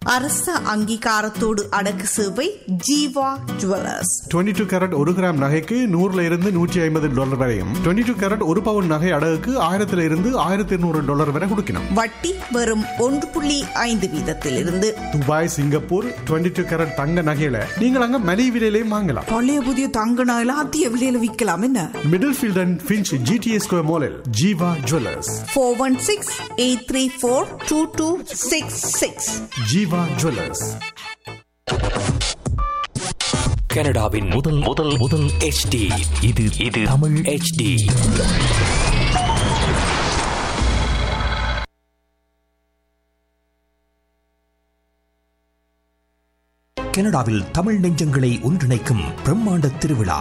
அரச அங்கீகாரத்தோடு அடக்கு சேவை ஜீவா ஜுவல்லர்ஸ் 22 டூ கேரட் ஒரு கிராம் நகைக்கு நூறுல இருந்து நூற்றி ஐம்பது டாலர் வரையும் 22 டூ கேரட் ஒரு பவுன் நகை அடகுக்கு ஆயிரத்துல இருந்து ஆயிரத்தி இருநூறு டாலர் வரை கொடுக்கணும் வட்டி வெறும் ஒன்று புள்ளி ஐந்து வீதத்திலிருந்து துபாய் சிங்கப்பூர் 22 டூ கேரட் தங்க நகையில நீங்கள் அங்க மலிவு விலையிலையும் வாங்கலாம் பழைய புதிய தங்க நகைலாம் அதிக விலையில விற்கலாம் என்ன Middlefield and Finch GTS square மாலில் Jeeva jewellers four one six eight three four two two six six Jeeva jewellers கனடாவின் முதல் முதல் முதல் HD இது இது தமிழ் HD கனடாவில் தமிழ் நெஞ்சங்களை ஒன்றிணைக்கும் பிரம்மாண்ட திருவிழா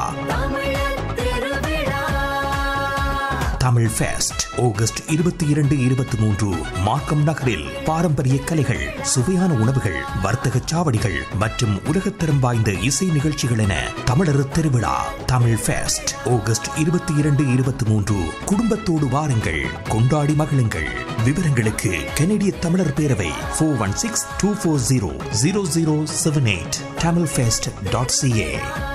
தமிழ் ஃபெஸ்ட் ஆகஸ்ட் இருபத்தி இரண்டு இருபத்தி மூன்று மார்க்கம் நகரில் பாரம்பரிய கலைகள் சுவையான உணவுகள் வர்த்தக சாவடிகள் மற்றும் உலகத்தரம் வாய்ந்த இசை நிகழ்ச்சிகள் என தமிழர் திருவிழா தமிழ் ஃபெஸ்ட் ஆகஸ்ட் இருபத்தி இரண்டு இருபத்தி மூன்று குடும்பத்தோடு வாருங்கள் கொண்டாடி மகிழுங்கள் விவரங்களுக்கு கனடிய தமிழர் பேரவை four one six two four zero zero zero seven eight Tamil fest dot CA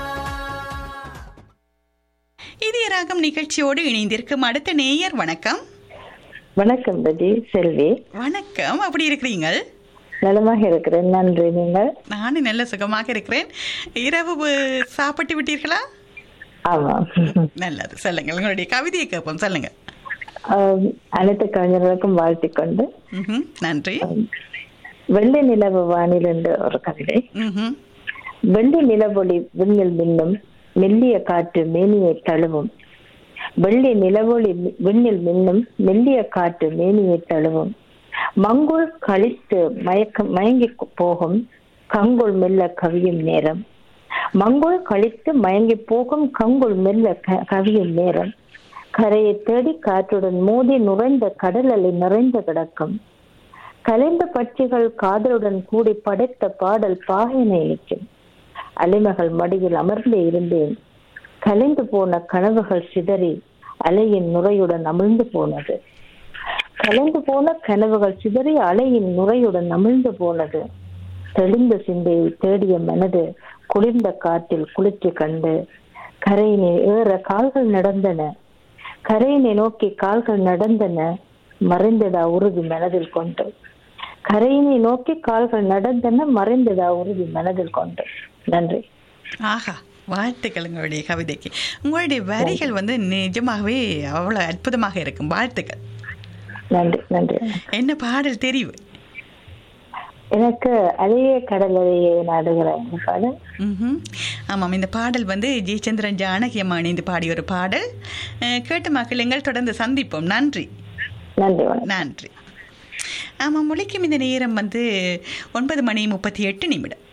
இதய ராகம் நிகழ்ச்சியோடு இணைந்திருக்கும் அடுத்த நேயர் வணக்கம் வணக்கம் ரஜி செல்வி வணக்கம் அப்படி இருக்கிறீங்க நலமாக இருக்கிறேன் நன்றி நீங்கள் நானும் நல்ல சுகமாக இருக்கிறேன் இரவு அஹ், சாப்பிட்டு விட்டீர்களா ஆமாம் நல்லது சொல்லுங்கள் உங்களுடைய கவிதையை கேட்போம் சொல்லுங்க ஆம், அனைத்து கவிஞர்களுக்கும் வாழ்த்திக் கொண்டு ம்ஹும், நன்றி வெள்ளை நிலவு வானில் என்று ஒரு கவிதை ம்ஹும், வெள்ளி நிலவொளி விண்ணில் மின்னும் மெல்லிய காற்று மேனியை தழுவும் வெள்ளி நிலவொளி மி- விண்ணில் மின்னும் மெல்லிய காற்று மேனியை தழுவும் மங்குள் கழித்து மயக்க மயங்கி போகும் கங்குள் மெல்ல கவியும் நேரம் மங்குள் கழித்து மயங்கி போகும் கங்குள் மெல்ல க- கவியும் நேரம் கரையை தேடி காற்றுடன் மோதி நுழைந்த கடல் அலை நிறைந்து கிடக்கும் கலைந்த பட்சிகள் காதலுடன் கூடி படைத்த பாடல் பாகையினை நிற்கும் அலைமகள் மடியில் அமர்ந்தே இருந்தேன் கலைந்து போன கனவுகள் சிதறி அலையின் நுரையுடன் அமிழ்ந்து போனது கலைந்து போன கனவுகள் சிதறி அலையின் நுரையுடன் அமிழ்ந்து போனது தெளிந்த சிந்தையை தேடிய மனது குளிர்ந்த காற்றில் குளிர்ச்சி கண்டு கரையினை ஏற கால்கள் நடந்தன கரையினை நோக்கி கால்கள் நடந்தன மறைந்ததா உறுதி மனதில் கொண்டு கரையினை நோக்கி கால்கள் நடந்தன மறைந்ததா உறுதி மனதில் கொண்டு நன்றி ஆஹா வாழ்த்துக்கள் உங்களுடைய கவிதைக்கு உங்களுடைய வரிகள் வந்து நிஜமாகவே அவ்வளவு அற்புதமாக இருக்கும் வாழ்த்துக்கள் நன்றி நன்றி என்ன பாடல் தெரிவு எனக்கு அலையே கடல் அலையே நாடுகிற இந்த பாடல் ம்ஹும். ஆமாம் இந்த பாடல் வந்து ஜெயச்சந்திரன் ஜானகி அம்மா இணைந்து பாடிய ஒரு பாடல் அஹ், கேட்ட மக்கள் தொடர்ந்து சந்திப்போம் நன்றி நன்றி வணக்கம் நன்றி ஆமாம் முளைக்கும் இந்த நேரம் வந்து ஒன்பது மணி முப்பத்தி எட்டு நிமிடம்